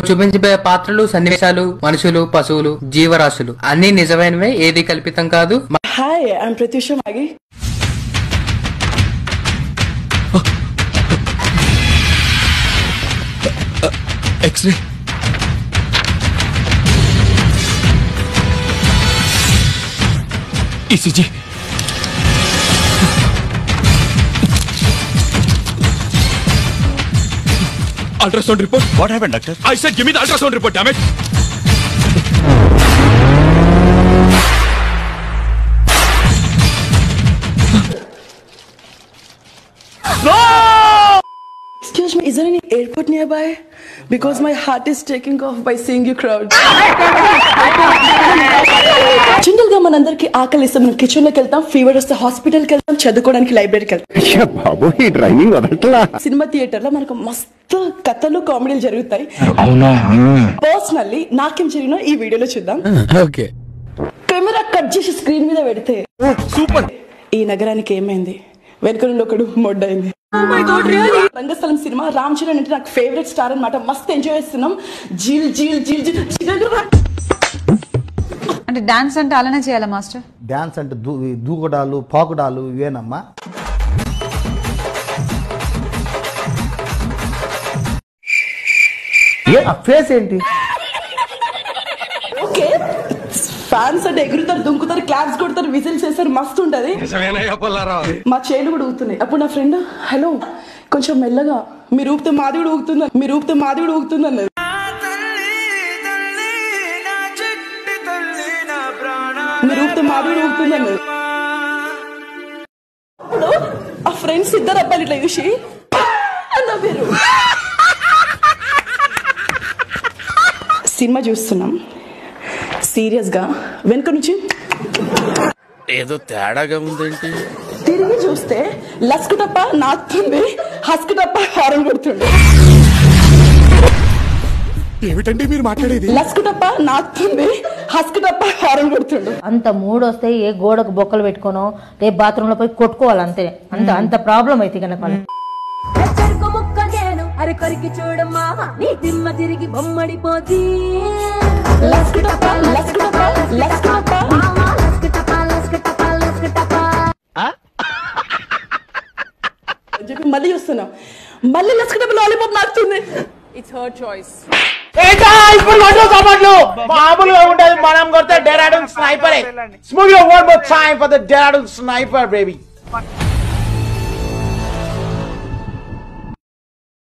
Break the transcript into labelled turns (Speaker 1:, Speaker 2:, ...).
Speaker 1: చూపించబోయే పాత్రలు సన్నివేశాలు మనుషులు పశువులు జీవరాశులు అన్ని నిజమైనవే ఏది కల్పితం కాదు
Speaker 2: Hi, I'm Pratyusha Maggie.
Speaker 3: X ray ECG ultrasound report
Speaker 4: what happen doctor
Speaker 3: I said give me the ultrasound report damn it
Speaker 2: Excuse me, is there any airport nearby? Because my heart is taking off by seeing you crowd. General గా మనందరికి ఆకలి ఇస్తాం మనం kitchen లోకి వెళ్తాం fever వస్తే హాస్పిటల్కి వెళ్తాం చదువుకోవడానికి లైబ్రరీకి వెళ్తాం
Speaker 5: బాబు ఈ డ్రైవింగ్ వదలట్లా
Speaker 2: సినిమా థియేటర్ లో మనకు మస్తు కథలు కామెడీలు జరుగుతాయి పర్సనల్లీ నాకేం జరిగినా ఈ వీడియోలో చూద్దాం
Speaker 3: ఓకే
Speaker 2: కెమెరా కట్ చేసి స్క్రీన్ మీద పెడితే
Speaker 3: సూపర్
Speaker 2: ఈ నగరానికి ఏమైంది వెనుక నుండి ఒకడు మొడ్డైంది రంగస్థలం సినిమా రామ్ చరణ్ అంటే నాకు ఫేవరెట్ స్టార్ అన్నమాట మస్త్ ఎంజాయ్ చేస్తున్నాం జీల్ జీల్ జీల్ జీల్ చిన్నగా
Speaker 6: అంటే డాన్స్ అంటే అలానే చేయాలా మాస్టర్
Speaker 7: డ్యాన్స్ అంటే దూ దూకడాలు పాకుడాలు ఇవేనమ్మా ఏ ఆ ఫేస్ ఏంటి
Speaker 2: ఓకే ఫ్యాన్స్ అంటే ఎగురుతారు దుంకుతారు క్లాప్స్ కొడతారు విజిల్స్ చేస్తారు మస్తు ఉంటది మా చేలు కూడా ఊగుతున్నాయి అప్పుడు నా ఫ్రెండ్ హలో కొంచెం మెల్లగా మీరు ఊపితే మాది కూడా ఊగుతుంది మీరు ఊపితే మాది కూడా ఊగుతుంది అన్నది మీరు ఊపితే మాది కూడా ఊగుతుంది అన్నది అప్పుడు ఆ ఫ్రెండ్స్ ఇద్దరు అబ్బాయిలు ఇట్లా చూసి అన్న పేరు సినిమా చూస్తున్నాం సీరియస్ గా వెనుక నుంచి
Speaker 4: ఏదో తేడాగా ఉందేంటి
Speaker 2: తిరిగి చూస్తే లస్కుటప్ప నాస్తుంది హస్కుటప్ప హారం కొడుతుండే
Speaker 3: ఏమిటండి మీరు మాట్లాడేది
Speaker 2: లస్కుటప్ప నాస్తుంది హస్కుటప్ప హారం కొడుతుండు
Speaker 8: అంత మూడు వస్తే ఏ గోడకు బొక్కలు పెట్టుకోనో రేపు బాత్రూమ్ లో పోయి కొట్టుకోవాలి అంతే అంత అంత ప్రాబ్లం అయితే కనుక వాళ్ళకి.
Speaker 9: చెరుకు ముక్క నేను అరి కొరికి చూడమ్మా నీ దిమ్మ తిరిగి బొమ్మడిపోతి
Speaker 2: లస్కుటప్ప లస్కుటప్ప లస్కుటప్ప
Speaker 9: లస్కటప లస్కటప లస్కటప
Speaker 2: అని చెప్పి మళ్ళీ చూస్తున్నాం మళ్ళీ లస్కుటప్ప లాలీపాప్ నాకుతుంది ఇట్స్ హర్ చాయిస్
Speaker 10: ఇప్పుడు కొట్టు సపోర్ట్లు మామూలుగా ఉండదు మనం కొడితే Dehradun sniper smooth one more time for the Dehradun sniper baby